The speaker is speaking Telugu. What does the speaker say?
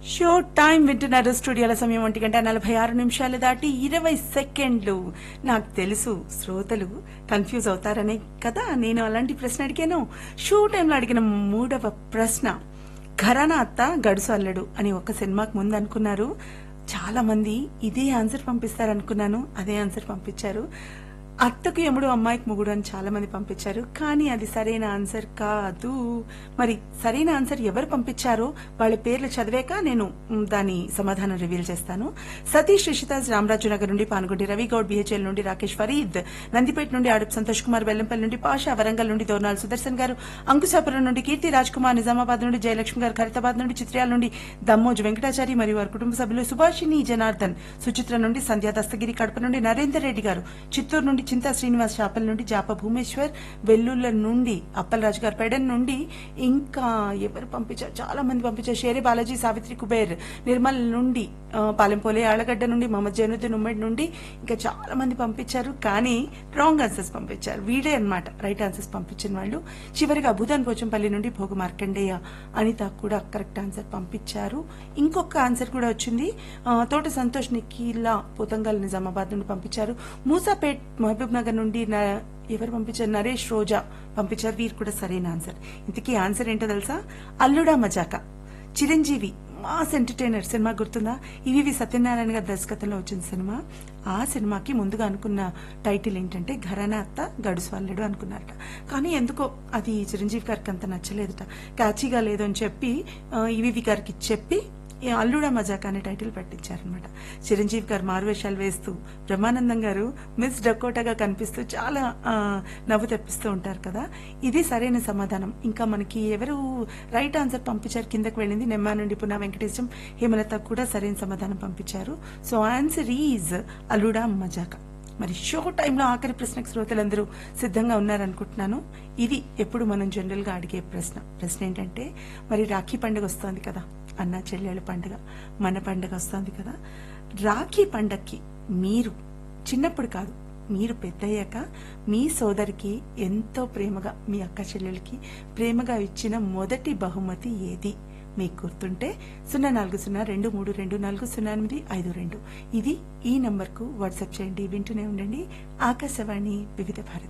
షో టైం వింటున్నారు స్టూడియోల సమయం ఒంటి గంట నలభై ఆరు నిమిషాలు దాటి ఇరవై సెకండ్లు నాకు తెలుసు శ్రోతలు కన్ఫ్యూజ్ అవుతారనే కదా నేను అలాంటి ప్రశ్న అడిగాను షో టైంలో అడిగిన మూడవ ప్రశ్న ఘరానా అత్త గడుసు అల్లడు అని ఒక సినిమాకు ముందు అనుకున్నారు చాలా మంది ఇదే ఆన్సర్ పంపిస్తారనుకున్నాను అదే ఆన్సర్ పంపించారు అత్తకు ఎముడు అమ్మాయికి ముగుడు అని చాలా మంది పంపించారు కానీ అది సరైన ఆన్సర్ కాదు మరి సరైన ఆన్సర్ ఎవరు పంపించారో వాళ్ళ పేర్లు చదివాక నేను మ్, దాని సమాధానం రివీల్ చేస్తాను సతీష్ రిషితాజ్ రామరాజు నగర్ నుండి పానుగొండి రవి గౌడ్ బిహెచ్ఎల్ నుండి రాకేష్ ఫరీద్ నందిపేట నుండి ఆడుపు సంతోష్ కుమార్ బెల్లంపల్లి నుండి పాషా వరంగల్ నుండి దోర్నాల్ సుదర్శన్ గారు అంకుశాపురం నుండి కీర్తి రాజ్ కుమార్ నిజామాబాద్ నుండి జయలక్ష్మి గారు ఖరీతాబాద్ నుండి చిత్రయాల నుండి దమ్మోజు వెంకటాచారి మరియు వారి కుటుంబ సభ్యులు సుభాషిణి జనార్దన్ సుచిత్ర నుండి సంధ్యా దస్తగిరి కడప నుండి నరేందర్ రెడ్డి గారు చిత్తూరు నుండి చింతా శ్రీనివాస్ చాపల్ నుండి జాప భూమేశ్వర్ వెల్లుల్ల నుండి అప్పలరాజు గారు పెడన్ నుండి ఇంకా ఎవరు పంపించారు చాలా మంది పంపించారు షేరే బాలాజీ సావిత్రి కుబేర్ నిర్మల్ నుండి ఆ, పాలెంపోలే ఆళ్లగడ్డ నుండి మహమ్మద్ జైనుద్దీన్ ఉమ్మడి నుండి ఇంకా చాలా మంది పంపించారు కానీ రాంగ్ ఆన్సర్స్ పంపించారు వీడే అన్నమాట రైట్ ఆన్సర్స్ పంపించిన వాళ్ళు చివరిగా భూదాన్ పోచంపల్లి నుండి భోగ మార్కండేయ అనిత కూడా కరెక్ట్ ఆన్సర్ పంపించారు ఇంకొక ఆన్సర్ కూడా వచ్చింది ఆ, తోట సంతోష్ నిఖిలా పోతంగల్ నిజామాబాద్ నుండి పంపించారు మూసాపేట్ మహబూబ్ నగర్ నుండి న- ఎవరు పంపించారు నరేష్ రోజా పంపించారు వీరు కూడా సరైన ఆన్సర్ ఇంతకీ ఆన్సర్ ఏంటో తెలుసా Alluda Majaka Chiranjeevi mass entertainer cinema గుర్తుందా ఇవి సత్యనారాయణ గారి దర్శకత్వంలో వచ్చిన సినిమా ఆ సినిమాకి ముందుగా అనుకున్న టైటిల్ ఏంటంటే ఘరానా అత్త గడుసు అల్లుడు అనుకున్నారట కానీ ఎందుకో అది చిరంజీవి గారికి అంత నచ్చలేదట క్యాచీగా లేదు అని చెప్పి ఆ, ఈవీవి గారికి చెప్పి ఈ అల్లుడా మజాక్ అనే టైటిల్ పెట్టించారనమాట చిరంజీవి గారు మారువేషాలు వేస్తూ బ్రహ్మానందం గారు మిస్ డకోటాగా కనిపిస్తూ చాలా ఆ, నవ్వు తెప్పిస్తూ ఉంటారు కదా ఇది సరైన సమాధానం ఇంకా మనకి ఎవరు రైట్ ఆన్సర్ పంపించారు కిందకి వెళ్ళింది నెమ్మా నుండి పునా వెంకటేశం హేమలత కూడా సరైన సమాధానం పంపించారు సో ఆన్సర్ ఈజ్ అల్లుడా మజాక మరి షో టైంలో ఆఖరి ప్రశ్నకు శ్రోతలందరూ సిద్ధంగా ఉన్నారనుకుంటున్నాను ఇది ఎప్పుడు మనం జనరల్ గా అడిగే ప్రశ్న ప్రశ్న ఏంటంటే మరి రాఖీ పండుగ వస్తోంది కదా అన్న చెల్లెళ్ళ పండుగ మన పండుగ వస్తోంది కదా రాఖీ పండగకి మీరు చిన్నప్పుడు కాదు మీరు పెద్దయ్యాక మీ సోదరికి ఎంతో ప్రేమగా మీ అక్క చెల్లెలకి ప్రేమగా ఇచ్చిన మొదటి బహుమతి ఏది మీకు గుర్తుంటే సున్నా నాలుగు సున్నా రెండు మూడు రెండు నాలుగు సున్నా ఎనిమిది ఐదు రెండు ఇది ఈ నంబర్కు వాట్సాప్ చేయండి వింటూనే ఉండండి ఆకాశవాణి వివిధ భారతి